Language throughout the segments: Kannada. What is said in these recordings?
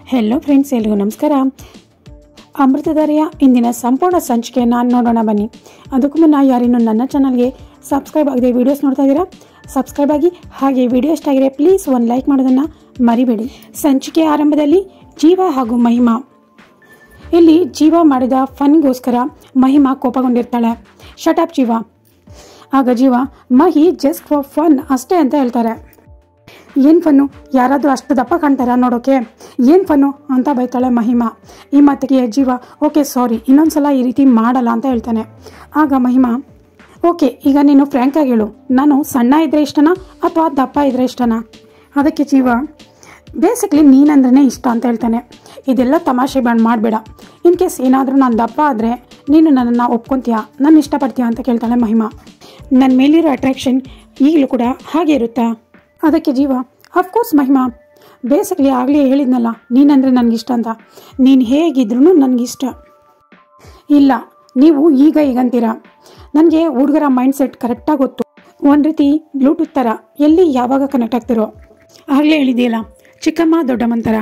ಹೆಲೋ ಫ್ರೆಂಡ್ಸ್ ಎಲ್ರಿಗೂ ನಮಸ್ಕಾರ ಅಮೃತಧಾರೆಯ ಇಂದಿನ ಸಂಪೂರ್ಣ ಸಂಚಿಕೆಯನ್ನು ನೋಡೋಣ ಬನ್ನಿ ಅದಕ್ಕೂ ಮುನ್ನ ಯಾರಿನ್ನೂ ನನ್ನ ಚಾನಲ್ಗೆ ಸಬ್ಸ್ಕ್ರೈಬ್ ಆಗದೆ ವಿಡಿಯೋಸ್ ನೋಡ್ತಾ ಇದ್ದೀರಾ ಸಬ್ಸ್ಕ್ರೈಬ್ ಆಗಿ ಹಾಗೆ ವಿಡಿಯೋ ಇಷ್ಟ ಆಗಿದೆ ಪ್ಲೀಸ್ ಒಂದು ಲೈಕ್ ಮಾಡೋದನ್ನು ಮರಿಬೇಡಿ ಸಂಚಿಕೆ ಆರಂಭದಲ್ಲಿ ಜೀವ ಹಾಗೂ ಮಹಿಮಾ ಇಲ್ಲಿ ಜೀವ ಮಾಡಿದ ಫನ್ಗೋಸ್ಕರ ಮಹಿಮಾ ಕೋಪಗೊಂಡಿರ್ತಾಳೆ ಶಟಾಪ್ ಜೀವ ಆಗ ಜೀವ ಮಹಿ ಜಸ್ಟ್ ಫಾರ್ ಫನ್ ಅಷ್ಟೇ ಅಂತ ಹೇಳ್ತಾರೆ ಏನು ಫನ್ನು ಯಾರಾದರೂ ಅಷ್ಟು ದಪ್ಪ ಕಾಣ್ತಾರಾ ನೋಡೋಕೆ ಏನು ಫನ್ನು ಅಂತ ಬೈತಾಳೆ ಮಹಿಮಾ ಈ ಮಾತಿಗೆ ಜೀವ ಓಕೆ ಸಾರಿ ಇನ್ನೊಂದ್ಸಲ ಈ ರೀತಿ ಮಾಡಲ್ಲ ಅಂತ ಹೇಳ್ತಾನೆ ಆಗ ಮಹಿಮಾ ಓಕೆ ಈಗ ನೀನು ಫ್ರ್ಯಾಂಕಾಗಿ ಹೇಳು ನಾನು ಸಣ್ಣ ಇದ್ರೆ ಇಷ್ಟನಾ ಅಥವಾ ದಪ್ಪ ಇದ್ರೆ ಇಷ್ಟನಾ ಅದಕ್ಕೆ ಜೀವ ಬೇಸಿಕ್ಲಿ ನೀನಂದ್ರೇ ಇಷ್ಟ ಅಂತ ಹೇಳ್ತಾನೆ ಇದೆಲ್ಲ ತಮಾಷೆ ಬಂದು ಮಾಡಬೇಡ ಇನ್ ಕೇಸ್ ಏನಾದರೂ ನಾನು ದಪ್ಪ ಆದರೆ ನೀನು ನನ್ನನ್ನು ಒಪ್ಕೊತೀಯಾ ನಾನು ಇಷ್ಟಪಡ್ತೀಯಾ ಅಂತ ಕೇಳ್ತಾಳೆ ಮಹಿಮಾ ನನ್ನ ಮೇಲಿರೋ ಅಟ್ರಾಕ್ಷನ್ ಈಗಲೂ ಕೂಡ ಹಾಗೆ ಇರುತ್ತಾ ಅದಕ್ಕೆ ಜೀವ ಅಫ್ಕೋರ್ಸ್ ಮಹಿಮಾ ಬೇಸಿಕ್ಲಿ ಆಗಲೇ ಹೇಳಿದ್ನಲ್ಲ ನೀನಂದರೆ ನನಗಿಷ್ಟ ಅಂತ ನೀನು ಹೇಗಿದ್ರೂ ನನಗಿಷ್ಟ ಇಲ್ಲ ನೀವು ಈಗ ಈಗಂತೀರಾ ನನಗೆ ಹುಡುಗರ ಮೈಂಡ್ ಸೆಟ್ ಕರೆಕ್ಟಾಗಿ ಗೊತ್ತು ಒಂದು ರೀತಿ ಬ್ಲೂಟೂತ್ ಥರ ಎಲ್ಲಿ ಯಾವಾಗ ಕನೆಕ್ಟ್ ಆಗ್ತಿರೋ ಆಗಲೇ ಹೇಳಿದೆಯಲ್ಲ ಚಿಕ್ಕಮ್ಮ ದೊಡ್ಡಮ್ಮನ ಥರ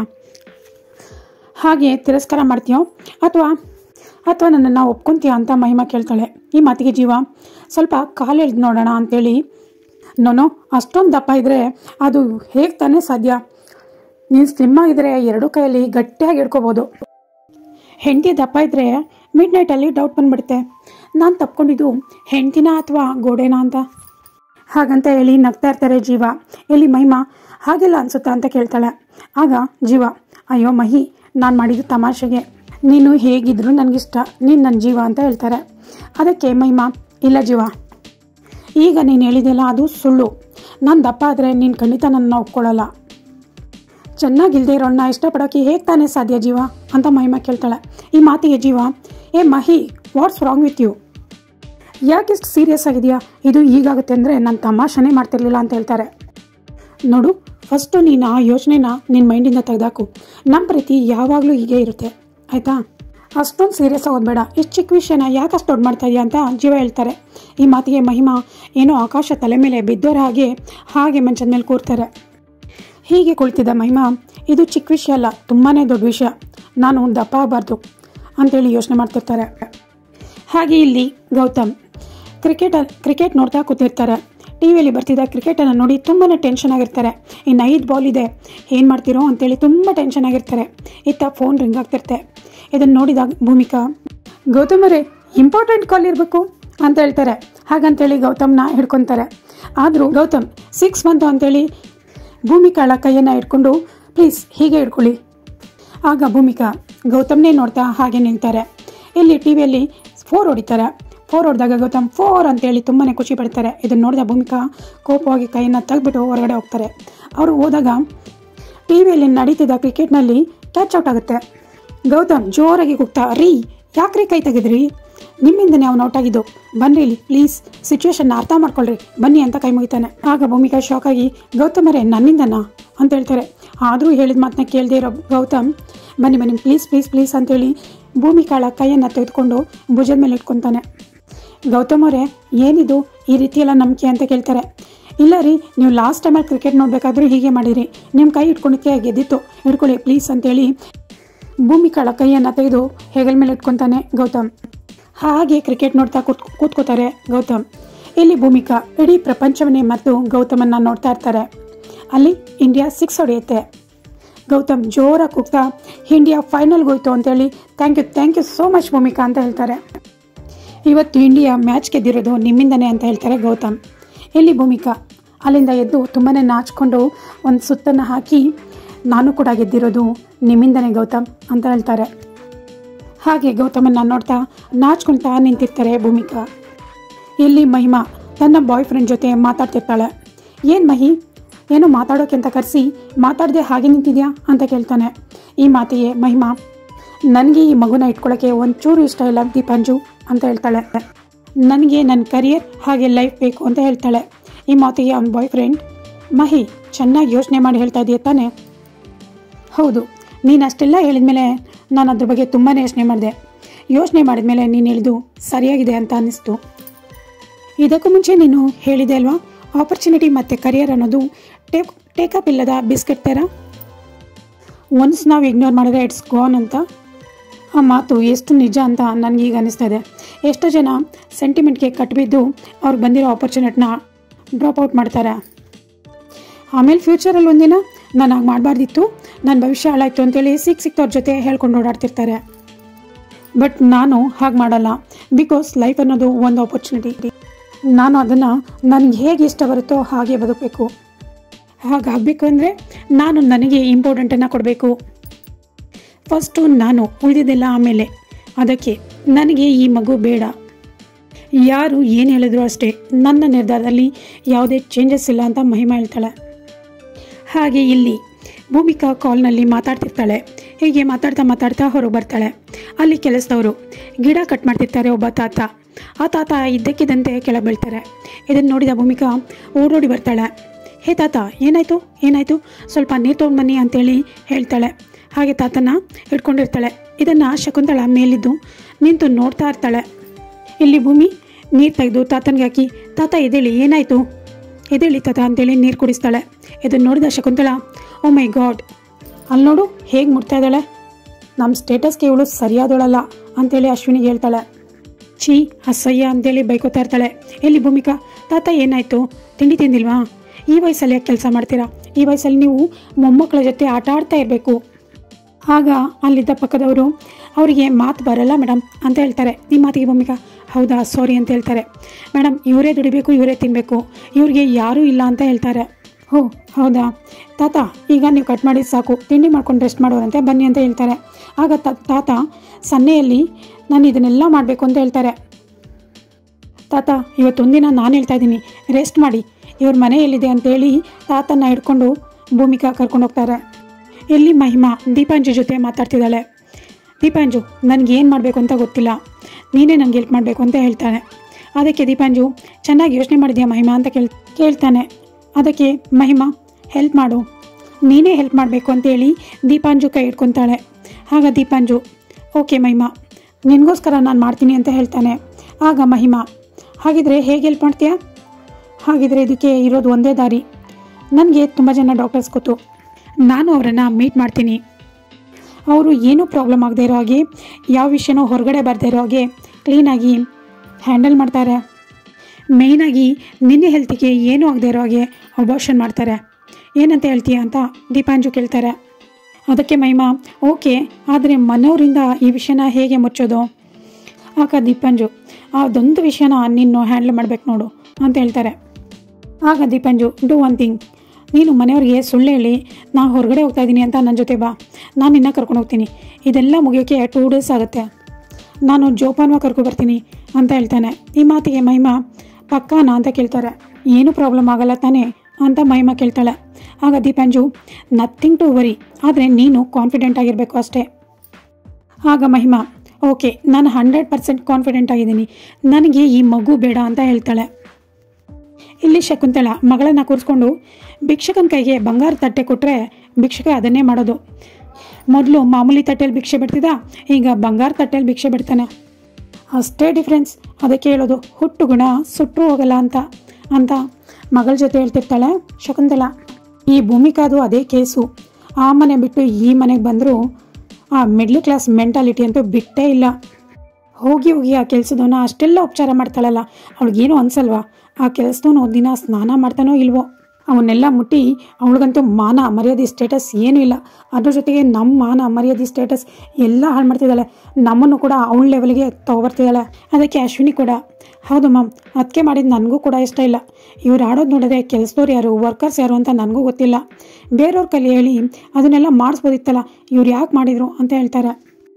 ಹಾಗೆ ತಿರಸ್ಕಾರ ಮಾಡ್ತೀಯೋ ಅಥವಾ ಅಥವಾ ನನ್ನನ್ನು ಒಪ್ಕೊಂತೀಯ ಅಂತ ಮಹಿಮಾ ಕೇಳ್ತಾಳೆ ಈ ಮಾತಿಗೆ ಜೀವ ಸ್ವಲ್ಪ ಕಾಲು ಎಳ್ದು ನೋಡೋಣ ಅಂತೇಳಿ ನೋನೋ ಅಷ್ಟೊಂದು ದಪ್ಪ ಇದ್ದರೆ ಅದು ಹೇಗೆ ತಾನೇ ಸಾಧ್ಯ ನೀನು ಸ್ಲಿಮ್ ಆಗಿದ್ರೆ ಎರಡೂ ಕೈಯಲ್ಲಿ ಗಟ್ಟಿಯಾಗಿ ಹಿಡ್ಕೋಬೋದು ಹೆಂಡತಿ ದಪ್ಪ ಇದ್ದರೆ ಮಿಡ್ ನೈಟಲ್ಲಿ ಡೌಟ್ ಬಂದ್ಬಿಡುತ್ತೆ ನಾನು ತಪ್ಕೊಂಡಿದ್ದು ಹೆಂಡ್ತಿನ ಅಥವಾ ಗೋಡೆನಾ ಅಂತ ಹಾಗಂತ ಹೇಳಿ ನಗ್ತಾ ಇರ್ತಾರೆ ಜೀವ ಎಲ್ಲಿ ಮಹಿಮಾ ಹಾಗೆಲ್ಲ ಅನ್ಸುತ್ತಾ ಅಂತ ಕೇಳ್ತಾಳೆ ಆಗ ಜೀವ ಅಯ್ಯೋ ಮಹಿ ನಾನು ಮಾಡಿದ್ದು ತಮಾಷೆಗೆ ನೀನು ಹೇಗಿದ್ರು ನನಗಿಷ್ಟ ನೀನು ನನ್ನ ಜೀವ ಅಂತ ಹೇಳ್ತಾರೆ ಅದಕ್ಕೆ ಮಹಿಮಾ ಇಲ್ಲ ಜೀವ ಈಗ ನೀನು ಹೇಳಿದೆಯಲ್ಲ ಅದು ಸುಳ್ಳು ನಾನು ದಪ್ಪ ಆದರೆ ನೀನು ಖಂಡಿತ ನನ್ನ ಒಪ್ಕೊಳ್ಳಲ್ಲ ಚೆನ್ನಾಗಿಲ್ದೇ ಇರೋಣ ಇಷ್ಟಪಡೋಕೆ ಹೇಗೆ ತಾನೇ ಸಾಧ್ಯ ಜೀವ ಅಂತ ಮಹಿಮಾ ಕೇಳ್ತಾಳೆ ಈ ಮಾತಿಗೆ ಜೀವ ಏ Mahi what's wrong with you ಯಾಕಿಷ್ಟು ಸೀರಿಯಸ್ ಆಗಿದೆಯಾ ಇದು ಈಗಾಗುತ್ತೆ ಅಂದರೆ ನಾನು ತಮಾಷೆನೇ ಮಾಡ್ತಿರ್ಲಿಲ್ಲ ಅಂತ ಹೇಳ್ತಾರೆ ನೋಡು ಫಸ್ಟು ನೀನು ಆ ಯೋಚನೆನ ನಿನ್ನ ಮೈಂಡಿಂದ ತೆಗೆದಾಕು ನಮ್ಮ ಪ್ರೀತಿ ಯಾವಾಗಲೂ ಹೀಗೆ ಇರುತ್ತೆ ಆಯಿತಾ ಅಷ್ಟೊಂದು ಸೀರಿಯಸ್ ಆಗೋದು ಇಷ್ಟು ಚಿಕ್ಕ ವಿಷಯನ ಯಾಕೆ ಅಷ್ಟು ದೊಡ್ಡ ಮಾಡ್ತಾ ಇದೆಯಾ ಅಂತ ಜೀವ ಹೇಳ್ತಾರೆ ಈ ಮಾತಿಗೆ ಮಹಿಮಾ ಏನೋ ಆಕಾಶ ತಲೆ ಮೇಲೆ ಬಿದ್ದೋರ ಹಾಗೆ ಹಾಗೆ ಮಂಚದ ಮೇಲೆ ಕೂರ್ತಾರೆ ಹೀಗೆ ಕುಳಿತಿದ್ದ ಮಹಿಮಾ ಇದು ಚಿಕ್ಕ ವಿಷಯ ಅಲ್ಲ ತುಂಬಾ ದೊಡ್ಡ ವಿಷಯ ನಾನು ದಪ್ಪ ಆಗಬಾರ್ದು ಅಂತೇಳಿ ಯೋಚನೆ ಮಾಡ್ತಿರ್ತಾರೆ ಹಾಗೆ ಇಲ್ಲಿ ಗೌತಮ್ ಕ್ರಿಕೆಟ್ ಕ್ರಿಕೆಟ್ ನೋಡ್ತಾ ಕೂತಿರ್ತಾರೆ ಟಿ ವಿಯಲ್ಲಿ ಬರ್ತಿದ್ದ ಕ್ರಿಕೆಟನ್ನು ನೋಡಿ ತುಂಬಾ ಟೆನ್ಷನ್ ಆಗಿರ್ತಾರೆ ಇನ್ನು ಐದು ಬಾಲ್ ಇದೆ ಏನು ಮಾಡ್ತಿರೋ ಅಂತೇಳಿ ತುಂಬ ಟೆನ್ಷನ್ ಆಗಿರ್ತಾರೆ ಇತ್ತ ಫೋನ್ ರಿಂಗ್ ಆಗ್ತಿರ್ತೆ ಇದನ್ನು ನೋಡಿದಾಗ ಭೂಮಿಕಾ ಗೌತಮ್ ಅವರೇ ಇಂಪಾರ್ಟೆಂಟ್ ಕಾಲ್ ಇರಬೇಕು ಅಂತ ಹೇಳ್ತಾರೆ ಹಾಗಂತೇಳಿ ಗೌತಮ್ನ ಹಿಡ್ಕೊತಾರೆ ಆದರೂ ಗೌತಮ್ ಸಿಕ್ಸ್ ಬಂತು ಅಂತೇಳಿ ಭೂಮಿಕಾಳ ಕೈಯನ್ನು ಹಿಡ್ಕೊಂಡು ಪ್ಲೀಸ್ ಹೀಗೆ ಹಿಡ್ಕೊಳ್ಳಿ ಆಗ ಭೂಮಿಕಾ ಗೌತಮ್ನೇ ನೋಡ್ತಾ ಹಾಗೆ ನಿಲ್ತಾರೆ ಇಲ್ಲಿ ಟಿ ವಿಯಲ್ಲಿ ಫೋರ್ ಹೊಡಿತಾರೆ ಫೋರ್ ಹೊಡೆದಾಗ ಗೌತಮ್ ಫೋರ್ ಅಂತೇಳಿ ತುಂಬಾ ಖುಷಿ ಪಡ್ತಾರೆ ಇದನ್ನು ನೋಡಿದ ಭೂಮಿಕಾ ಕೋಪವಾಗಿ ಕೈಯನ್ನು ತೆಗೆದ್ಬಿಟ್ಟು ಹೊರಗಡೆ ಹೋಗ್ತಾರೆ ಅವರು ಹೋದಾಗ ಟಿ ವಿಯಲ್ಲಿ ನಡೀತಿದ್ದ ಕ್ರಿಕೆಟ್ನಲ್ಲಿ ಕ್ಯಾಚ್ ಔಟ್ ಆಗುತ್ತೆ ಗೌತಮ್ ಜೋರಾಗಿ ಕೂಗ್ತಾ ರೀ ಯಾಕ್ರಿ ಕೈ ತೆಗೆದ್ರಿ ನಿಮ್ಮಿಂದನೇ ಅವ್ನು ಔಟ್ ಆಗಿದ್ದು ಬನ್ರಿ ಇಲ್ಲಿ ಪ್ಲೀಸ್ ಸಿಚುವೇಶನ್ನ ಅರ್ಥ ಮಾಡ್ಕೊಳ್ರಿ ಬನ್ನಿ ಅಂತ ಕೈ ಮುಗಿತಾನೆ ಆಗ ಭೂಮಿಕಾ ಶಾಕ್ ಆಗಿ ಗೌತಮರೇ ನನ್ನಿಂದನಾ ಅಂತ ಹೇಳ್ತಾರೆ ಆದರೂ ಹೇಳಿದ ಮಾತನ್ನ ಕೇಳದೇ ಇರೋ ಗೌತಮ್ ಬನ್ನಿ ಬನ್ನಿ ಪ್ಲೀಸ್ ಪ್ಲೀಸ್ ಪ್ಲೀಸ್ ಅಂತೇಳಿ ಭೂಮಿಕಾಳ ಕೈಯನ್ನು ತೆಗೆದುಕೊಂಡು ಭುಜದ ಮೇಲೆ ಇಟ್ಕೊತಾನೆ ಗೌತಮ್ ಅವರೇ ಏನಿದು ಈ ರೀತಿಯೆಲ್ಲ ನಂಬಿಕೆ ಅಂತ ಕೇಳ್ತಾರೆ ಇಲ್ಲ ರೀ ನೀವು ಲಾಸ್ಟ್ ಟೈಮಲ್ಲಿ ಕ್ರಿಕೆಟ್ ನೋಡಬೇಕಾದ್ರೂ ಹೀಗೆ ಮಾಡಿರಿ ನಿಮ್ಮ ಕೈ ಇಟ್ಕೊಂಡಿದ್ಕೆ ಗೆದ್ದಿತ್ತು ಹಿಡ್ಕೊಳ್ಳಿ ಪ್ಲೀಸ್ ಅಂತೇಳಿ ಭೂಮಿಕಾಳ ಕೈಯನ್ನು ತೆಗೆದು ಹೆಗಲ ಮೇಲೆ ಇಟ್ಕೊತಾನೆ ಗೌತಮ್ ಹಾಗೆ ಕ್ರಿಕೆಟ್ ನೋಡ್ತಾ ಕೂತ್ ಕೂತ್ಕೋತಾರೆ ಗೌತಮ್ ಇಲ್ಲಿ ಭೂಮಿಕಾ ಇಡೀ ಪ್ರಪಂಚವನ್ನೇ ಮತ್ತು ಗೌತಮನ್ನ ನೋಡ್ತಾ ಇರ್ತಾರೆ ಅಲ್ಲಿ ಇಂಡಿಯಾ ಸಿಕ್ಸ್ ಹೊಡೆಯುತ್ತೆ ಗೌತಮ್ ಜೋರಾಗಿ ಕೂಗ್ತಾ ಇಂಡಿಯಾ ಫೈನಲ್ಗೆ ಹೋಯ್ತು ಅಂತೇಳಿ thank you thank you so much Bhumika ಅಂತ ಹೇಳ್ತಾರೆ ಇವತ್ತು ಇಂಡಿಯಾ ಮ್ಯಾಚ್ ಗೆದ್ದಿರೋದು ನಿಮ್ಮಿಂದನೇ ಅಂತ ಹೇಳ್ತಾರೆ ಗೌತಮ್ ಇಲ್ಲಿ ಭೂಮಿಕಾ ಅಲ್ಲಿಂದ ಎದ್ದು ತುಂಬಾ ನಾಚಿಕೊಂಡು ಒಂದು ಸುತ್ತನ್ನು ಹಾಕಿ ನಾನು ಕೂಡ ಗೆದ್ದಿರೋದು ನಿಮ್ಮಿಂದನೇ ಗೌತಮ್ ಅಂತ ಹೇಳ್ತಾರೆ ಹಾಗೆ ಗೌತಮನ್ನ ನೋಡ್ತಾ ನಾಚ್ಕೊಳ್ತಾ ನಿಂತಿರ್ತಾರೆ ಭೂಮಿಕಾ ಇಲ್ಲಿ ಮಹಿಮಾ ತನ್ನ ಬಾಯ್ ಫ್ರೆಂಡ್ ಜೊತೆ ಮಾತಾಡ್ತಿರ್ತಾಳೆ ಏನು ಮಹಿ ಏನೋ ಮಾತಾಡೋಕೆ ಅಂತ ಕರೆಸಿ ಮಾತಾಡದೆ ಹಾಗೆ ನಿಂತಿದ್ಯಾ ಅಂತ ಕೇಳ್ತಾನೆ ಈ ಮಾತಿಗೆ ಮಹಿಮಾ ನನಗೆ ಈ ಮಗುನ ಇಟ್ಕೊಳ್ಳೋಕ್ಕೆ ಒಂಚೂರು ಇಷ್ಟ ಇಲ್ಲ ದೀಪಂಜು ಅಂತ ಹೇಳ್ತಾಳೆ ನನಗೆ ನನ್ನ ಕರಿಯರ್ ಹಾಗೆ ಲೈಫ್ ಬೇಕು ಅಂತ ಹೇಳ್ತಾಳೆ ಈ ಮಾತಿಗೆ ಅವನ ಬಾಯ್ ಫ್ರೆಂಡ್ ಮಹಿ ಚೆನ್ನಾಗಿ ಯೋಚನೆ ಮಾಡಿ ಹೇಳ್ತಾ ಇದೆಯಾ ತಾನೆ ಹೌದು ನೀನು ಅಷ್ಟೆಲ್ಲ ಹೇಳಿದ್ಮೇಲೆ ನಾನು ಅದ್ರ ಬಗ್ಗೆ ತುಂಬಾ ಯೋಚನೆ ಮಾಡಿದೆ ಯೋಚನೆ ಮಾಡಿದ್ಮೇಲೆ ನೀನು ಹೇಳಿದು ಸರಿಯಾಗಿದೆ ಅಂತ ಅನ್ನಿಸ್ತು ಇದಕ್ಕೂ ಮುಂಚೆ ನೀನು ಹೇಳಿದೆ ಅಲ್ವಾ ಆಪರ್ಚುನಿಟಿ ಮತ್ತು ಕರಿಯರ್ ಅನ್ನೋದು ಟೇಕ್ ಟೇಕಪ್ ಇಲ್ಲದ ಬಿಸ್ಕೆಟ್ ಥರ ಒನ್ಸ್ ನಾವು ಇಗ್ನೋರ್ ಮಾಡಿದ್ರೆ ಇಟ್ಸ್ ಗೋನ್ ಅಂತ ಆ ಮಾತು ಎಷ್ಟು ನಿಜ ಅಂತ ನನಗೀಗ ಅನ್ನಿಸ್ತಾ ಇದೆ ಎಷ್ಟೋ ಜನ ಸೆಂಟಿಮೆಂಟ್ಗೆ ಕಟ್ಟಿಬಿದ್ದು ಅವ್ರಿಗೆ ಬಂದಿರೋ ಆಪರ್ಚುನಿಟಿನ ಡ್ರಾಪ್ ಔಟ್ ಮಾಡ್ತಾರೆ ಆಮೇಲೆ ಫ್ಯೂಚರಲ್ಲಿ ಒಂದಿನ ನಾನು ಹಾಗೆ ಮಾಡಬಾರ್ದಿತ್ತು ನನ್ನ ಭವಿಷ್ಯ ಹಾಳಾಯಿತು ಅಂತೇಳಿ ಸಿಕ್ ಸಿಕ್ತವ್ರ ಜೊತೆ ಹೇಳ್ಕೊಂಡು ಓಡಾಡ್ತಿರ್ತಾರೆ ಬಟ್ ನಾನು ಹಾಗೆ ಮಾಡಲ್ಲ ಬಿಕಾಸ್ ಲೈಫ್ ಅನ್ನೋದು ಒಂದು ಆಪರ್ಚುನಿಟಿ ನಾನು ಅದನ್ನು ನನಗೆ ಹೇಗೆ ಇಷ್ಟ ಬರುತ್ತೋ ಹಾಗೆ ಬದುಕಬೇಕು ಹಾಗಾಗಬೇಕು ಅಂದರೆ ನಾನು ನನಗೆ ಇಂಪಾರ್ಟೆಂಟನ್ನು ಕೊಡಬೇಕು ಫಸ್ಟು ನಾನು ಉಳಿದಿದ್ದೆಲ್ಲ ಆಮೇಲೆ ಅದಕ್ಕೆ ನನಗೆ ಈ ಮಗು ಬೇಡ ಯಾರು ಏನು ಹೇಳಿದ್ರು ಅಷ್ಟೇ ನನ್ನ ನಿರ್ಧಾರದಲ್ಲಿ ಯಾವುದೇ ಚೇಂಜಸ್ ಇಲ್ಲ ಅಂತ ಮಹಿಮಾ ಹೇಳ್ತಾಳೆ ಹಾಗೆ ಇಲ್ಲಿ ಭೂಮಿಕಾ ಕಾಲ್ನಲ್ಲಿ ಮಾತಾಡ್ತಿರ್ತಾಳೆ ಹೀಗೆ ಮಾತಾಡ್ತಾ ಮಾತಾಡ್ತಾ ಹೊರಗೆ ಬರ್ತಾಳೆ ಅಲ್ಲಿ ಕೆಲಸದವರು ಗಿಡ ಕಟ್ ಮಾಡ್ತಿರ್ತಾರೆ ಒಬ್ಬ ತಾತ ಆ ತಾತ ಇದ್ದಕ್ಕಿದ್ದಂತೆ ಕೆಳಗೆ ಬೀಳ್ತಾರೆ ಇದನ್ನು ನೋಡಿದ ಭೂಮಿಕಾ ಓಡೋಡಿ ಬರ್ತಾಳೆ ಹೇ ತಾತ ಏನಾಯಿತು ಏನಾಯಿತು ಸ್ವಲ್ಪ ನೀರು ತೊಗೊಂಡು ಬನ್ನಿ ಅಂತೇಳಿ ಹೇಳ್ತಾಳೆ ಹಾಗೆ ತಾತನ ಹಿಡ್ಕೊಂಡಿರ್ತಾಳೆ ಇದನ್ನು ಶಕುಂತಳ ಮೇಲಿದ್ದು ನಿಂತು ನೋಡ್ತಾ ಇರ್ತಾಳೆ ಇಲ್ಲಿ ಭೂಮಿ ನೀರು ತೆಗೆದು ತಾತನಿಗೆ ಹಾಕಿ ತಾತ ಎದೇಳಿ ಏನಾಯಿತು ಎದೇಳಿ ತಾತ ಅಂತೇಳಿ ನೀರು ಕುಡಿಸ್ತಾಳೆ ಇದನ್ನು ನೋಡಿದ ಶಕುಂತಳ ಓ ಮೈ ಗಾಡ್ ಅಲ್ಲಿ ನೋಡು ಹೇಗೆ ಮುಟ್ತಾ ಇದ್ದಾಳೆ ನಮ್ಮ ಸ್ಟೇಟಸ್ಗೆ ಇವಳು ಸರಿಯಾದವಳಲ್ಲ ಅಂತೇಳಿ ಅಶ್ವಿನಿಗೆ ಹೇಳ್ತಾಳೆ ಛೀ ಅಸಹ್ಯ ಅಂತೇಳಿ ಬೈಕೋತಾ ಇರ್ತಾಳೆ ಎಲ್ಲಿ ಭೂಮಿಕಾ ತಾತ ಏನಾಯಿತು ತಿಂಡಿ ತಿಂದಿಲ್ವಾ ಈ ವಯಸ್ಸಲ್ಲಿ ಯಾಕೆ ಕೆಲಸ ಮಾಡ್ತೀರಾ ಈ ವಯಸ್ಸಲ್ಲಿ ನೀವು ಮೊಮ್ಮಕ್ಕಳ ಜೊತೆ ಆಟ ಆಡ್ತಾ ಇರಬೇಕು ಆಗ ಅಲ್ಲಿದ್ದ ಪಕ್ಕದವರು ಅವರಿಗೆ ಮಾತು ಬರಲ್ಲ ಮೇಡಮ್ ಅಂತ ಹೇಳ್ತಾರೆ ನಿಮ್ಮ ಮಾತಿಗೆ ಭೂಮಿಕಾ ಹೌದಾ ಸಾರಿ ಅಂತ ಹೇಳ್ತಾರೆ ಮೇಡಮ್ ಇವರೇ ದುಡಿಬೇಕು ಇವರೇ ತಿನ್ನಬೇಕು ಇವ್ರಿಗೆ ಯಾರೂ ಇಲ್ಲ ಅಂತ ಹೇಳ್ತಾರೆ ಹೋ ಹೌದಾ ತಾತ ಈಗ ನೀವು ಕಟ್ ಮಾಡಿದ್ದು ಸಾಕು ತಿಂಡಿ ಮಾಡ್ಕೊಂಡು ರೆಸ್ಟ್ ಮಾಡೋರಂತೆ ಬನ್ನಿ ಅಂತ ಹೇಳ್ತಾರೆ ಆಗ ತ- ತಾತ ಸನ್ನೆಯಲ್ಲಿ ನಾನು ಇದನ್ನೆಲ್ಲ ಮಾಡಬೇಕು ಅಂತ ಹೇಳ್ತಾರೆ ತಾತ ಇವತ್ತೊಂದಿನ ನಾನು ಹೇಳ್ತಾ ಇದ್ದೀನಿ ರೆಸ್ಟ್ ಮಾಡಿ ಇವ್ರ ಮನೆ ಎಲ್ಲಿದೆ ಅಂತೇಳಿ ತಾತನ ಹಿಡ್ಕೊಂಡು ಭೂಮಿಕಾ ಕರ್ಕೊಂಡು ಹೋಗ್ತಾರೆ ಇಲ್ಲಿ ಮಹಿಮಾ ದೀಪಾಂಜು ಜೊತೆ ಮಾತಾಡ್ತಿದ್ದಾಳೆ ದೀಪಾಂಜು ನನಗೆ ಏನು ಮಾಡಬೇಕು ಅಂತ ಗೊತ್ತಿಲ್ಲ ನೀನೇ ನನಗೆ ಹೆಲ್ಪ್ ಮಾಡಬೇಕು ಅಂತ ಹೇಳ್ತಾನೆ ಅದಕ್ಕೆ ದೀಪಾಂಜು ಚೆನ್ನಾಗಿ ಯೋಚನೆ ಮಾಡಿದ್ಯಾ ಮಹಿಮಾ ಅಂತ ಕೇಳ್ ಕೇಳ್ತಾನೆ ಅದಕ್ಕೆ ಮಹಿಮಾ ಹೆಲ್ಪ್ ಮಾಡು ನೀನೇ ಹೆಲ್ಪ್ ಮಾಡಬೇಕು ಅಂತೇಳಿ ದೀಪಾಂಜು ಕೈ ಹಿಡ್ಕೊತಾಳೆ ಆಗ ದೀಪಾಂಜು ಓಕೆ ಮಹಿಮಾ ನಿನಗೋಸ್ಕರ ನಾನು ಮಾಡ್ತೀನಿ ಅಂತ ಹೇಳ್ತಾನೆ ಆಗ ಮಹಿಮಾ ಹಾಗಿದ್ರೆ ಹೇಗೆ ಹೆಲ್ಪ್ ಮಾಡ್ತೀಯಾ ಹಾಗಿದ್ರೆ ಇದಕ್ಕೆ ಇರೋದು ಒಂದೇ ದಾರಿ ನನಗೆ ತುಂಬ ಜನ ಡಾಕ್ಟರ್ಸ್ ಗೊತ್ತು ನಾನು ಅವರನ್ನು ಮೀಟ್ ಮಾಡ್ತೀನಿ ಅವರು ಏನೂ ಪ್ರಾಬ್ಲಮ್ ಆಗದೆ ಇರೋ ಹಾಗೆ ಯಾವ ವಿಷಯನೂ ಹೊರಗಡೆ ಬರದೇ ಇರೋ ಹಾಗೆ ಕ್ಲೀನಾಗಿ ಹ್ಯಾಂಡಲ್ ಮಾಡ್ತಾರೆ ಮೇಯ್ನಾಗಿ ನಿನ್ನೆ ಹೆಲ್ತಿಗೆ ಏನೂ ಆಗದೆ ಇರೋ ಹಾಗೆ ಅಬಾರ್ಷನ್ ಮಾಡ್ತಾರೆ ಏನಂತ ಹೇಳ್ತೀಯ ಅಂತ ದೀಪಾಂಜು ಕೇಳ್ತಾರೆ ಅದಕ್ಕೆ ಮಹಿಮಾ ಓಕೆ ಆದರೆ ಮನೋರಿಂದ ಈ ವಿಷಯನ ಹೇಗೆ ಮುಚ್ಚೋದು ಆಗ ದೀಪಂಜು ಅದೊಂದು ವಿಷಯನ ನೀನು ಹ್ಯಾಂಡಲ್ ಮಾಡ್ಬೇಕು ನೋಡು ಅಂತ ಹೇಳ್ತಾರೆ ಆಗ ದೀಪಂಜು ಡೂ ಒನ್ ಥಿಂಗ್ ನೀನು ಮನೆಯವ್ರಿಗೆ ಸುಳ್ಳು ಹೇಳಿ ನಾ ಹೊರಗಡೆ ಹೋಗ್ತಾ ಇದ್ದೀನಿ ಅಂತ ನನ್ನ ಜೊತೆ ಬಾ ನಾನು ನಿನ್ನ ಕರ್ಕೊಂಡು ಹೋಗ್ತೀನಿ ಇದೆಲ್ಲ ಮುಗಿಯೋಕ್ಕೆ ಟೂ ಡೇಸ್ ಆಗುತ್ತೆ ನಾನು ಜೋಪಾನವಾಗಿ ಕರ್ಕೊಂಡು ಬರ್ತೀನಿ ಅಂತ ಹೇಳ್ತಾನೆ ಈ ಮಾತಿಗೆ ಮಹಿಮಾ ಪಕ್ಕಾನಾ ಅಂತ ಕೇಳ್ತಾರೆ ಏನೂ ಪ್ರಾಬ್ಲಮ್ ಆಗಲ್ಲ ತಾನೇ ಅಂತ ಮಹಿಮಾ ಕೇಳ್ತಾಳೆ ಆಗ ದೀಪಂಜು ನಥಿಂಗ್ ಟು ವರಿ ಆದರೆ ನೀನು ಕಾನ್ಫಿಡೆಂಟ್ ಆಗಿರಬೇಕು ಅಷ್ಟೇ ಆಗ ಮಹಿಮಾ ಓಕೆ ನಾನು ಹಂಡ್ರೆಡ್ ಪರ್ಸೆಂಟ್ ಕಾನ್ಫಿಡೆಂಟ್ ಆಗಿದ್ದೀನಿ ನನಗೆ ಈ ಮಗು ಬೇಡ ಅಂತ ಹೇಳ್ತಾಳೆ ಇಲ್ಲಿ ಶಕುಂತಳ ಮಗಳನ್ನ ಕೂರಿಸ್ಕೊಂಡು ಭಿಕ್ಷಕನ ಕೈಗೆ ಬಂಗಾರ ತಟ್ಟೆ ಕೊಟ್ಟರೆ ಭಿಕ್ಷಕ ಅದನ್ನೇ ಮಾಡೋದು ಮೊದಲು ಮಾಮೂಲಿ ತಟ್ಟೆಯಲ್ಲಿ ಭಿಕ್ಷೆ ಬಿಡ್ತಿದ್ದ ಈಗ ಬಂಗಾರ ತಟ್ಟೆಯಲ್ಲಿ ಭಿಕ್ಷೆ ಬಿಡ್ತಾನೆ ಅಷ್ಟೇ ಡಿಫ್ರೆನ್ಸ್ ಅದಕ್ಕೆ ಹೇಳೋದು ಹುಟ್ಟು ಗುಣ ಸುಟ್ಟರು ಹೋಗಲ್ಲ ಅಂತ ಅಂತ ಮಗಳ ಜೊತೆ ಹೇಳ್ತಿರ್ತಾಳೆ ಶಕುಂತಲ ಈ ಭೂಮಿಕಾದು ಅದೇ ಕೇಸು ಆ ಮನೆ ಬಿಟ್ಟು ಈ ಮನೆಗೆ ಬಂದರೂ ಆ ಮಿಡ್ಲ್ ಕ್ಲಾಸ್ ಮೆಂಟಾಲಿಟಿ ಅಂತೂ ಬಿಟ್ಟೇ ಇಲ್ಲ ಹೋಗಿ ಹೋಗಿ ಆ ಕೆಲಸದವನ್ನ ಅಷ್ಟೆಲ್ಲ ಉಪಚಾರ ಮಾಡ್ತಾಳಲ್ಲ ಅವಳಿಗೇನು ಅನ್ಸಲ್ವಾ ಆ ಕೆಲಸದವನು ದಿನ ಸ್ನಾನ ಮಾಡ್ತಾನೋ ಇಲ್ವೋ ಅವನ್ನೆಲ್ಲ ಮುಟ್ಟಿ ಅವಳಿಗಂತೂ ಮಾನ ಮರ್ಯಾದೆ ಸ್ಟೇಟಸ್ ಏನೂ ಇಲ್ಲ ಅದ್ರ ಜೊತೆಗೆ ನಮ್ಮ ಮಾನ ಮರ್ಯಾದೆ ಸ್ಟೇಟಸ್ ಎಲ್ಲ ಹಾಳು ಮಾಡ್ತಿದ್ದಾಳೆ ನಮ್ಮನ್ನು ಕೂಡ ಅವಳ ಲೆವೆಲ್ಗೆ ತೊಗೊಬರ್ತಿದ್ದಾಳೆ ಅದಕ್ಕೆ ಅಶ್ವಿನಿ ಕೂಡ ಹೌದು ಮ್ಯಾಮ್ ಅದಕ್ಕೆ ಮಾಡಿದ್ದು ನನಗೂ ಕೂಡ ಇಷ್ಟ ಇಲ್ಲ ಇವ್ರು ಆಡೋದು ನೋಡಿದ್ರೆ ಕೆಲಸದವ್ರು ಯಾರು ವರ್ಕರ್ಸ್ ಯಾರು ಅಂತ ನನಗೂ ಗೊತ್ತಿಲ್ಲ ಬೇರೆಯವ್ರ ಕೈಲಿ ಹೇಳಿ ಅದನ್ನೆಲ್ಲ ಮಾಡಿಸ್ಬೋದಿತ್ತಲ್ಲ ಇವ್ರು ಯಾಕೆ ಮಾಡಿದರು ಅಂತ ಹೇಳ್ತಾರೆ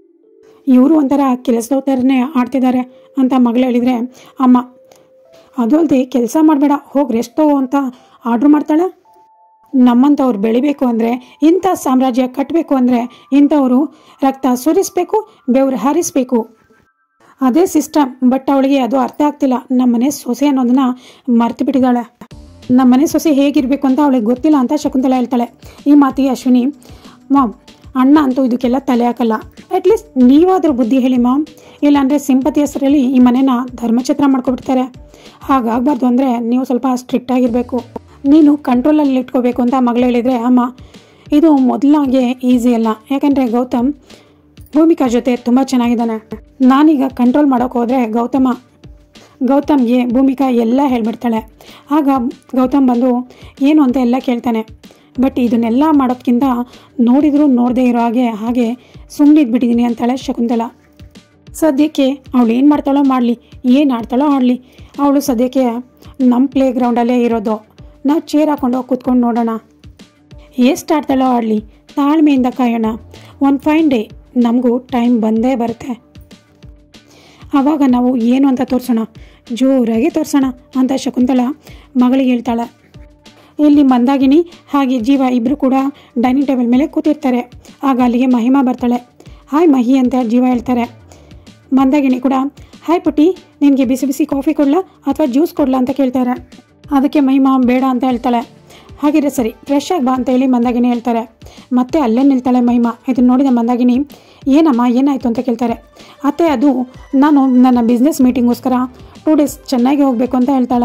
ಇವರು ಒಂಥರ ಕೆಲಸದವ್ರ ಥರನೇ ಆಡ್ತಿದ್ದಾರೆ ಅಂತ ಮಗಳು ಹೇಳಿದರೆ ಅಮ್ಮ ಅದು ಅಲ್ಲದೆ ಕೆಲಸ ಮಾಡಬೇಡ ಹೋಗಿ ರೆಸ್ಟ್ ತಗೋ ಅಂತ ಆರ್ಡ್ರ್ ಮಾಡ್ತಾಳೆ ನಮ್ಮಂಥವ್ರು ಬೆಳಿಬೇಕು ಅಂದರೆ ಇಂಥ ಸಾಮ್ರಾಜ್ಯ ಕಟ್ಟಬೇಕು ಅಂದರೆ ಇಂಥವರು ರಕ್ತ ಸುರಿಸ್ಬೇಕು ಬೆವರು ಹರಿಸ್ಬೇಕು ಅದೇ ಸಿಸ್ಟಮ್ ಬಟ್ ಅವಳಿಗೆ ಅದು ಅರ್ಥ ಆಗ್ತಿಲ್ಲ ನಮ್ಮನೆ ಸೊಸೆ ಅನ್ನೋದನ್ನ ಮರ್ತು ಬಿಟ್ಟಿದ್ದಾಳೆ ನಮ್ಮನೆ ಸೊಸೆ ಹೇಗಿರಬೇಕು ಅಂತ ಅವಳಿಗೆ ಗೊತ್ತಿಲ್ಲ ಅಂತ ಶಕುಂತಲ ಹೇಳ್ತಾಳೆ ಈ ಮಾತಿಗೆ ಅಶ್ವಿನಿ ಮಾಮ್ ಅಣ್ಣ ಅಂತೂ ಇದಕ್ಕೆಲ್ಲ ತಲೆ ಹಾಕಲ್ಲ ಅಟ್ಲೀಸ್ಟ್ ನೀವಾದರೂ ಬುದ್ಧಿ ಹೇಳಿ ಮಾಮ್ ಇಲ್ಲಾಂದರೆ ಸಿಂಪತಿ ಹೆಸರಲ್ಲಿ ಈ ಮನೆನ ಧರ್ಮಛತ್ರ ಮಾಡ್ಕೊಬಿಡ್ತಾರೆ ಹಾಗಾಗಬಾರ್ದು ಅಂದರೆ ನೀವು ಸ್ವಲ್ಪ ಸ್ಟ್ರಿಕ್ಟ್ ಆಗಿರಬೇಕು ನೀನು ಕಂಟ್ರೋಲಲ್ಲಿ ಇಟ್ಕೋಬೇಕು ಅಂತ ಮಗಳು ಹೇಳಿದರೆ ಅಮ್ಮ ಇದು ಮೊದಲಾಗೆ ಈಸಿ ಅಲ್ಲ ಯಾಕಂದರೆ ಗೌತಮ್ ಭೂಮಿಕಾ ಜೊತೆ ತುಂಬ ಚೆನ್ನಾಗಿದ್ದಾನೆ ನಾನೀಗ ಕಂಟ್ರೋಲ್ ಮಾಡೋಕೆ ಹೋದರೆ ಗೌತಮ ಗೌತಮ್ಗೆ ಭೂಮಿಕಾ ಎಲ್ಲ ಹೇಳ್ಬಿಡ್ತಾಳೆ ಆಗ ಗೌತಮ್ ಬಂದು ಏನು ಅಂತ ಎಲ್ಲ ಕೇಳ್ತಾನೆ ಬಟ್ ಇದನ್ನೆಲ್ಲ ಮಾಡೋದ್ಕಿಂತ ನೋಡಿದರೂ ನೋಡದೇ ಇರೋ ಹಾಗೆ ಹಾಗೆ ಸುಮ್ಮನಿದ್ಬಿಟ್ಟಿದ್ದೀನಿ ಅಂತಾಳೆ ಶಕುಂತಲ ಸದ್ಯಕ್ಕೆ ಅವಳು ಏನು ಮಾಡ್ತಾಳೋ ಮಾಡಲಿ ಏನು ಆಡ್ತಾಳೋ ಆಡಲಿ ಅವಳು ಸದ್ಯಕ್ಕೆ ನಮ್ಮ ಪ್ಲೇ ಗ್ರೌಂಡಲ್ಲೇ ಇರೋದು ನಾವು ಚೇರ್ ಹಾಕೊಂಡು ಕೂತ್ಕೊಂಡು ನೋಡೋಣ ಎಷ್ಟು ಆಡ್ತಾಳೋ ಆಡಲಿ ತಾಳ್ಮೆಯಿಂದ ಕಾಯೋಣ ಒಂದು ಫೈನ್ ಡೇ ನಮಗೂ ಟೈಮ್ ಬಂದೇ ಬರುತ್ತೆ ಆವಾಗ ನಾವು ಏನು ಅಂತ ತೋರಿಸೋಣ ಜೋರಾಗಿ ತೋರಿಸೋಣ ಅಂತ ಶಕುಂತಲ ಮಗಳಿಗೆ ಹೇಳ್ತಾಳೆ ಇಲ್ಲಿ ಮಂದಾಗಿನಿ ಹಾಗೆ ಜೀವ ಇಬ್ಬರು ಕೂಡ ಡೈನಿಂಗ್ ಟೇಬಲ್ ಮೇಲೆ ಕೂತಿರ್ತಾರೆ ಆಗ ಅಲ್ಲಿಗೆ ಮಹಿಮಾ ಬರ್ತಾಳೆ ಹಾಯ್ ಮಹಿ ಅಂತ ಜೀವ ಹೇಳ್ತಾರೆ ಮಂದಾಗಿನಿ ಕೂಡ ಹಾಯ್ ಪುಟ್ಟಿ ನಿನಗೆ ಬಿಸಿ ಬಿಸಿ ಕಾಫಿ ಕೊಡ್ಲಾ ಅಥವಾ ಜ್ಯೂಸ್ ಕೊಡ್ಲಾ ಅಂತ ಕೇಳ್ತಾರೆ ಅದಕ್ಕೆ ಮಹಿಮಾ ಬೇಡ ಅಂತ ಹೇಳ್ತಾಳೆ ಹಾಗಿದ್ರೆ ಸರಿ ಫ್ರೆಶ್ ಆಗಿ ಬಾ ಅಂತ ಹೇಳಿ ಮಂದಾಗಿನಿ ಹೇಳ್ತಾರೆ ಮತ್ತೆ ಅಲ್ಲೇ ನಿಲ್ತಾಳೆ ಮಹಿಮಾ ಇದನ್ನು ನೋಡಿದ ಮಂದಾಗಿನಿ ಏನಮ್ಮ ಏನಾಯಿತು ಅಂತ ಕೇಳ್ತಾರೆ ಅತ್ತೆ ಅದು ನಾನು ನನ್ನ ಬಿಸ್ನೆಸ್ ಮೀಟಿಂಗೋಸ್ಕರ ಟೂ ಡೇಸ್ ಚೆನ್ನಾಗಿ ಹೋಗಬೇಕು ಅಂತ ಹೇಳ್ತಾಳೆ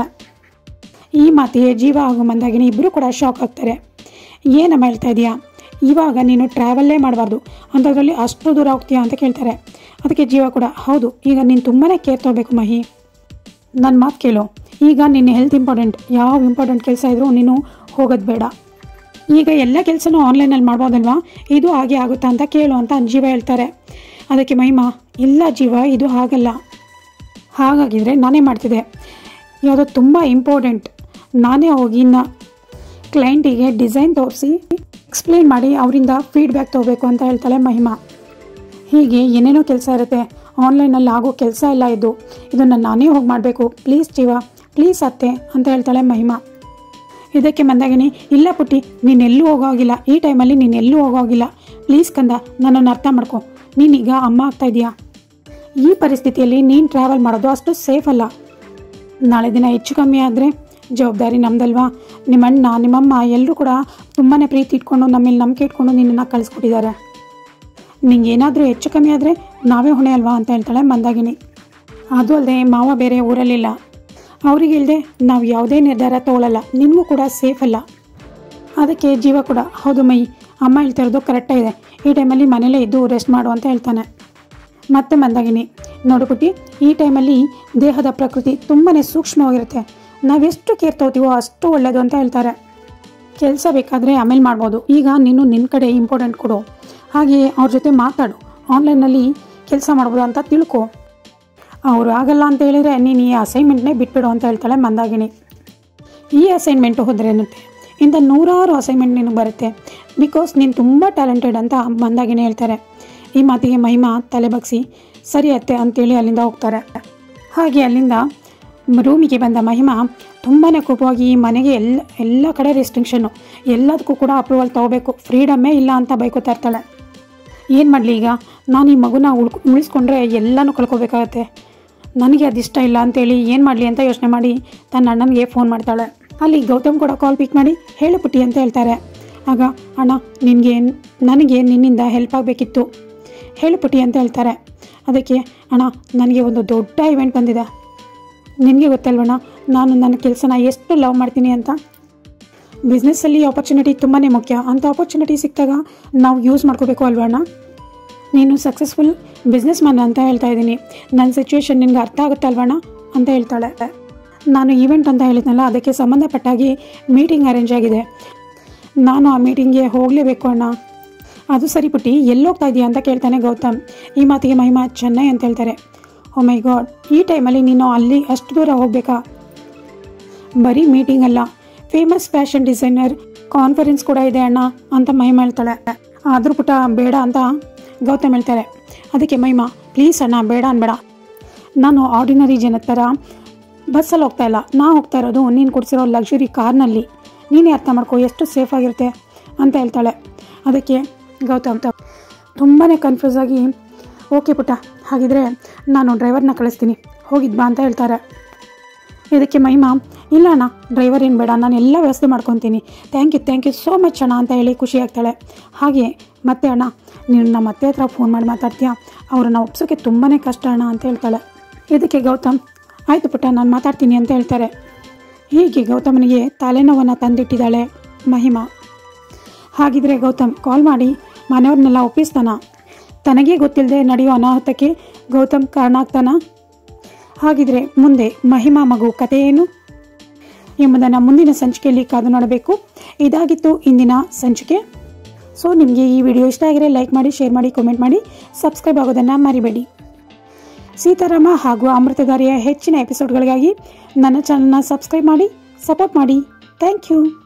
ಈ ಮಾತಿಗೆ ಜೀವ ಹಾಗೂ ಮಂದಾಗಿನಿ ಇಬ್ಬರು ಕೂಡ ಶಾಕ್ ಆಗ್ತಾರೆ ಏನಮ್ಮ ಹೇಳ್ತಾ ಇದೀಯಾ ಇವಾಗ ನೀನು ಟ್ರಾವೆಲ್ಲೇ ಮಾಡಬಾರ್ದು ಅಂಥದ್ರಲ್ಲಿ ಅಷ್ಟು ದೂರ ಹೋಗ್ತೀಯಾ ಅಂತ ಕೇಳ್ತಾರೆ ಅದಕ್ಕೆ ಜೀವ ಕೂಡ ಹೌದು ಈಗ ನೀನು ತುಂಬಾ ಕೇರ್ ತೊಗೋಬೇಕು ಮಹಿ ನನ್ನ ಮಾತು ಕೇಳು ಈಗ ನಿನ್ನ ಹೆಲ್ತ್ ಇಂಪಾರ್ಟೆಂಟ್ ಯಾವ ಇಂಪಾರ್ಟೆಂಟ್ ಕೆಲಸ ಇದ್ರೂ ನೀನು ಹೋಗೋದು ಬೇಡ ಈಗ ಎಲ್ಲ ಕೆಲಸನೂ ಆನ್ಲೈನಲ್ಲಿ ಮಾಡ್ಬೋದಲ್ವಾ ಇದು ಹಾಗೆ ಆಗುತ್ತಾ ಅಂತ ಕೇಳು ಅಂತ ಜೀವ ಹೇಳ್ತಾರೆ ಅದಕ್ಕೆ ಮಹಿಮಾ ಇಲ್ಲ ಜೀವ ಇದು ಹಾಗಲ್ಲ ಹಾಗಾಗಿದ್ರೆ ನಾನೇ ಮಾಡ್ತಿದ್ದೆ ಯಾವುದೋ ತುಂಬ ಇಂಪಾರ್ಟೆಂಟ್ ನಾನೇ ಹೋಗಿ ಇನ್ನು ಕ್ಲೈಂಟಿಗೆ ಡಿಸೈನ್ ತೋರಿಸಿ ಎಕ್ಸ್ಪ್ಲೇನ್ ಮಾಡಿ ಅವರಿಂದ ಫೀಡ್ಬ್ಯಾಕ್ ತೊಗೋಬೇಕು ಅಂತ ಹೇಳ್ತಾಳೆ ಮಹಿಮಾ ಹೀಗೆ ಏನೇನೋ ಕೆಲಸ ಇರುತ್ತೆ ಆನ್ಲೈನಲ್ಲಿ ಆಗೋ ಕೆಲಸ ಎಲ್ಲ ಇದು ಇದನ್ನು ನಾನೇ ಹೋಗಿ ಮಾಡಬೇಕು ಪ್ಲೀಸ್ ಜೀವ ಪ್ಲೀಸ್ ಅತ್ತೆ ಅಂತ ಹೇಳ್ತಾಳೆ ಮಹಿಮಾ ಇದಕ್ಕೆ ಮಂದಾಗಿನಿ ಇಲ್ಲ ಪುಟ್ಟಿ ನೀನೆಲ್ಲೂ ಹೋಗೋಗಿಲ್ಲ ಈ ಟೈಮಲ್ಲಿ ನೀನೆಲ್ಲೂ ಹೋಗೋಗಿಲ್ಲ ಪ್ಲೀಸ್ ಕಂದ ನನ್ನನ್ನು ಅರ್ಥ ಮಾಡ್ಕೊ ನೀನೀಗ ಅಮ್ಮ ಆಗ್ತಾ ಇದೀಯಾ ಈ ಪರಿಸ್ಥಿತಿಯಲ್ಲಿ ನೀನು ಟ್ರಾವೆಲ್ ಮಾಡೋದು ಅಷ್ಟು ಸೇಫ್ ಅಲ್ಲ ನಾಳೆ ದಿನ ಹೆಚ್ಚು ಕಮ್ಮಿ ಆದರೆ ಜವಾಬ್ದಾರಿ ನಮ್ದಲ್ವಾ ನಿಮ್ಮಣ್ಣ ನಿಮ್ಮಮ್ಮ ಎಲ್ಲರೂ ಕೂಡ ತುಂಬಾ ಪ್ರೀತಿ ಇಟ್ಕೊಂಡು ನಮ್ಮಲ್ಲಿ ನಂಬಿಕೆ ಇಟ್ಕೊಂಡು ನಿನ್ನನ್ನು ಕಳಿಸ್ಕೊಟ್ಟಿದ್ದಾರೆ ನಿಂಗೆ ಏನಾದರೂ ಹೆಚ್ಚು ಕಮ್ಮಿ ಆದರೆ ನಾವೇ ಹೊಣೆ ಅಲ್ವಾ ಅಂತ ಹೇಳ್ತಾಳೆ ಮಂದಾಗಿನಿ ಅದು ಅಲ್ಲದೆ ಮಾವ ಬೇರೆ ಊರಲ್ಲಿಲ್ಲ ಅವ್ರಿಗೆ ಇಲ್ಲದೆ ನಾವು ಯಾವುದೇ ನಿರ್ಧಾರ ತಗೊಳ್ಳಲ್ಲ ನಿನಗೂ ಕೂಡ ಸೇಫ್ ಅಲ್ಲ ಅದಕ್ಕೆ ಜೀವ ಕೂಡ ಹೌದು ಮೈ ಅಮ್ಮ ಹೇಳ್ತಾ ಇರೋದು ಕರೆಕ್ಟಾಗಿದೆ ಈ ಟೈಮಲ್ಲಿ ಮನೇಲೇ ಇದ್ದು ರೆಸ್ಟ್ ಮಾಡು ಅಂತ ಹೇಳ್ತಾನೆ ಮತ್ತೆ ಮಂದಾಗಿನಿ ನೋಡು ಪುಟ್ಟಿ ಈ ಟೈಮಲ್ಲಿ ದೇಹದ ಪ್ರಕೃತಿ ತುಂಬಾ ಸೂಕ್ಷ್ಮವಾಗಿರುತ್ತೆ ನಾವೆಷ್ಟು ಕೇರ್ ತಗೋತೀವೋ ಅಷ್ಟು ಒಳ್ಳೆಯದು ಅಂತ ಹೇಳ್ತಾರೆ ಕೆಲಸ ಬೇಕಾದರೆ ಆಮೇಲೆ ಮಾಡ್ಬೋದು ಈಗ ನೀನು ನಿನ್ನ ಕಡೆ ಇಂಪಾರ್ಟೆಂಟ್ ಕೊಡು ಹಾಗೆ ಅವ್ರ ಜೊತೆ ಮಾತಾಡು ಆನ್ಲೈನಲ್ಲಿ ಕೆಲಸ ಮಾಡ್ಬೋದು ಅಂತ ತಿಳ್ಕೊ ಅವರು ಆಗಲ್ಲ ಅಂತ ಹೇಳಿದರೆ ನೀನು ಈ ಅಸೈನ್ಮೆಂಟ್ನೇ ಬಿಟ್ಬಿಡು ಅಂತ ಹೇಳ್ತಾಳೆ ಮಂದಾಗಿನಿ ಈ ಅಸೈನ್ಮೆಂಟು ಹೋದ್ರೇನಂತೆ ಇಂಥ ನೂರಾರು ಅಸೈನ್ಮೆಂಟ್ ನಿನಗೆ ಬರುತ್ತೆ ಬಿಕಾಸ್ ನೀನು ತುಂಬ ಟ್ಯಾಲೆಂಟೆಡ್ ಅಂತ ಮಂದಾಗಿನೇ ಹೇಳ್ತಾರೆ ಈ ಮಾತಿಗೆ ಮಹಿಮಾ ತಲೆ ಬಗ್ಸಿ ಸರಿ ಅತ್ತೆ ಅಂತೇಳಿ ಅಲ್ಲಿಂದ ಹೋಗ್ತಾರೆ ಹಾಗೆ ಅಲ್ಲಿಂದ ರೂಮಿಗೆ ಬಂದ ಮಹಿಮಾ ತುಂಬಾ ಕೋಪವಾಗಿ ಈ ಮನೆಗೆ ಎಲ್ಲ ಎಲ್ಲ ಕಡೆ ರೆಸ್ಟ್ರಿಕ್ಷನ್ನು ಎಲ್ಲದಕ್ಕೂ ಕೂಡ ಅಪ್ರೂವಲ್ ತೊಗೋಬೇಕು ಫ್ರೀಡಮ್ಮೇ ಇಲ್ಲ ಅಂತ ಬೈಕೋತಾ ಇರ್ತಾಳೆ ಏನು ಮಾಡಲಿ ಈಗ ನಾನು ಈ ಮಗುನ ಉಳ್ಕೊ ಉಳಿಸ್ಕೊಂಡ್ರೆ ಎಲ್ಲನೂ ಕಳ್ಕೊಬೇಕಾಗತ್ತೆ ನನಗೆ ಅದಿಷ್ಟ ಇಲ್ಲ ಅಂತೇಳಿ ಏನು ಮಾಡಲಿ ಅಂತ ಯೋಚನೆ ಮಾಡಿ ತನ್ನ ಅಣ್ಣನಿಗೆ ಫೋನ್ ಮಾಡ್ತಾಳೆ ಅಲ್ಲಿ ಗೌತಮ್ ಕೂಡ ಕಾಲ್ ಪಿಕ್ ಮಾಡಿ ಹೇಳು ಪುಟ್ಟಿ ಅಂತ ಹೇಳ್ತಾರೆ ಆಗ ಅಣ್ಣ ನಿನಗೆ ನನಗೆ ನಿನ್ನಿಂದ ಹೆಲ್ಪ್ ಆಗಬೇಕಿತ್ತು ಹೇಳು ಪುಟ್ಟಿ ಅಂತ ಹೇಳ್ತಾರೆ ಅದಕ್ಕೆ ಅಣ್ಣ ನನಗೆ ಒಂದು ದೊಡ್ಡ ಇವೆಂಟ್ ಬಂದಿದೆ ನಿನಗೆ ಗೊತ್ತಲ್ವಣ್ಣ ನಾನು ನನ್ನ ಕೆಲಸನ ಎಷ್ಟು ಲವ್ ಮಾಡ್ತೀನಿ ಅಂತ ಬಿಸ್ನೆಸ್ಸಲ್ಲಿ ಆಪರ್ಚುನಿಟಿ ತುಂಬಾ ಮುಖ್ಯ ಅಂಥ ಆಪರ್ಚುನಿಟಿ ಸಿಕ್ಕಿದಾಗ ನಾವು ಯೂಸ್ ಮಾಡ್ಕೋಬೇಕು ಅಲ್ವಣ್ಣ ನೀನು ಸಕ್ಸಸ್ಫುಲ್ ಬಿಸ್ನೆಸ್ ಮ್ಯಾನ್ ಅಂತ ಹೇಳ್ತಾ ಇದ್ದೀನಿ ನನ್ನ ಸಿಚುವೇಶನ್ ನಿನ್ಗೆ ಅರ್ಥ ಆಗುತ್ತೆ ಅಲ್ವಣ್ಣ ಅಂತ ಹೇಳ್ತಾಳೆ ನಾನು ಈವೆಂಟ್ ಅಂತ ಹೇಳಿದ್ನಲ್ಲ ಅದಕ್ಕೆ ಸಂಬಂಧಪಟ್ಟಾಗಿ ಮೀಟಿಂಗ್ ಅರೇಂಜ್ ಆಗಿದೆ ನಾನು ಆ ಮೀಟಿಂಗ್ಗೆ ಹೋಗಲೇಬೇಕು ಅಣ್ಣ ಅದು ಸರಿ ಪುಟ್ಟಿ ಎಲ್ಲಿ ಹೋಗ್ತಾ ಇದೀಯ ಅಂತ ಕೇಳ್ತಾನೆ ಗೌತಮ್ ಈ ಮಾತಿಗೆ ಮಹಿಮಾ ಚೆನ್ನೈ ಅಂತ ಹೇಳ್ತಾರೆ ಓ ಮೈ ಗಾಡ್ ಈ ಟೈಮಲ್ಲಿ ನೀನು ಅಲ್ಲಿ ಅಷ್ಟು ದೂರ ಹೋಗಬೇಕಾ ಬರೀ ಮೀಟಿಂಗ್ ಅಲ್ಲ ಫೇಮಸ್ ಫ್ಯಾಷನ್ ಡಿಸೈನರ್ ಕಾನ್ಫರೆನ್ಸ್ ಕೂಡ ಇದೆ ಅಣ್ಣ ಅಂತ ಮಹಿಮಾ ಹೇಳ್ತಾಳೆ ಆದರೂ ಪುಟ ಬೇಡ ಅಂತ ಗೌತಮ್ ಹೇಳ್ತಾರೆ ಅದಕ್ಕೆ ಮಹಿಮಾ ಪ್ಲೀಸ್ ಅಣ್ಣ ಬೇಡ ಅನ್ಬೇಡ ನಾನು ಆರ್ಡಿನರಿ ಜನ ಥರ ಬಸ್ಸಲ್ಲಿ ಹೋಗ್ತಾ ಇಲ್ಲ ನಾ ಹೋಗ್ತಾ ಇರೋದು ನೀನು ಕೊಡಿಸಿರೋ ಲಕ್ಸುರಿ ಕಾರ್ನಲ್ಲಿ ನೀನೇ ಅರ್ಥ ಮಾಡ್ಕೋ ಎಷ್ಟು ಸೇಫ್ ಆಗಿರುತ್ತೆ ಅಂತ ಹೇಳ್ತಾಳೆ ಅದಕ್ಕೆ ಗೌತಮ್ ತುಂಬಾ ಕನ್ಫ್ಯೂಸ್ ಆಗಿ ಓಕೆ ಪುಟ್ಟ ಹಾಗಿದ್ರೆ ನಾನು ಡ್ರೈವರ್ನ ಕಳಿಸ್ತೀನಿ ಹೋಗಿದ್ ಬಾ ಅಂತ ಹೇಳ್ತಾರೆ ಇದಕ್ಕೆ ಮಹಿಮಾ ಇಲ್ಲ ಅಣ್ಣ ಡ್ರೈವರ್ ಏನು ಬೇಡ ನಾನು ಎಲ್ಲ ವ್ಯವಸ್ಥೆ ಮಾಡ್ಕೊತೀನಿ thank you thank you so much ಅಣ್ಣ ಅಂತ ಹೇಳಿ ಖುಷಿ ಆಗ್ತಾಳೆ ಹಾಗೆ ಮತ್ತೆ ಅಣ್ಣ ನೀನು ನಮ್ಮ ಅತ್ತೆ ಹತ್ರ ಫೋನ್ ಮಾಡಿ ಮಾತಾಡ್ತೀಯಾ ಅವ್ರನ್ನ ಒಪ್ಸೋಕ್ಕೆ ತುಂಬಾ ಕಷ್ಟ ಅಣ್ಣ ಅಂತ ಹೇಳ್ತಾಳೆ ಇದಕ್ಕೆ ಗೌತಮ್ ಆಯಿತು ಪುಟ್ಟ ನಾನು ಮಾತಾಡ್ತೀನಿ ಅಂತ ಹೇಳ್ತಾರೆ ಹೀಗೆ ಗೌತಮನಿಗೆ ತಲೆನೋವನ್ನು ತಂದಿಟ್ಟಿದ್ದಾಳೆ ಮಹಿಮಾ ಹಾಗಿದ್ರೆ ಗೌತಮ್ ಕಾಲ್ ಮಾಡಿ ಮನೆಯವ್ರನ್ನೆಲ್ಲ ಒಪ್ಪಿಸ್ತಾನ ತನಗೇ ಗೊತ್ತಿಲ್ಲದೆ ನಡೆಯೋ ಅನಾಹುತಕ್ಕೆ ಗೌತಮ್ ಕಾರಣ ಆಗ್ತಾನ ಹಾಗಿದ್ರೆ ಮುಂದೆ ಮಹಿಮಾ ಮಗು ಕಥೆ ಏನು ಎಂಬುದನ್ನು ಮುಂದಿನ ಸಂಚಿಕೆಯಲ್ಲಿ ಕಾದು ನೋಡಬೇಕು ಇದಾಗಿತ್ತು ಇಂದಿನ ಸಂಚಿಕೆ ಸೊ ನಿಮಗೆ ಈ ವಿಡಿಯೋ ಇಷ್ಟ ಆಗಿದ್ರೆ ಲೈಕ್ ಮಾಡಿ ಶೇರ್ ಮಾಡಿ ಕಾಮೆಂಟ್ ಮಾಡಿ ಸಬ್ಸ್ಕ್ರೈಬ್ ಆಗೋದನ್ನು ಮರಿಬೇಡಿ ಸೀತಾರಾಮ ಹಾಗೂ ಅಮೃತಧಾರಿಯ ಹೆಚ್ಚಿನ ಎಪಿಸೋಡ್ಗಳಿಗಾಗಿ ನನ್ನ ಚಾನಲ್ನ ಸಬ್ಸ್ಕ್ರೈಬ್ ಮಾಡಿ ಸಪೋರ್ಟ್ ಮಾಡಿ ಥ್ಯಾಂಕ್ ಯು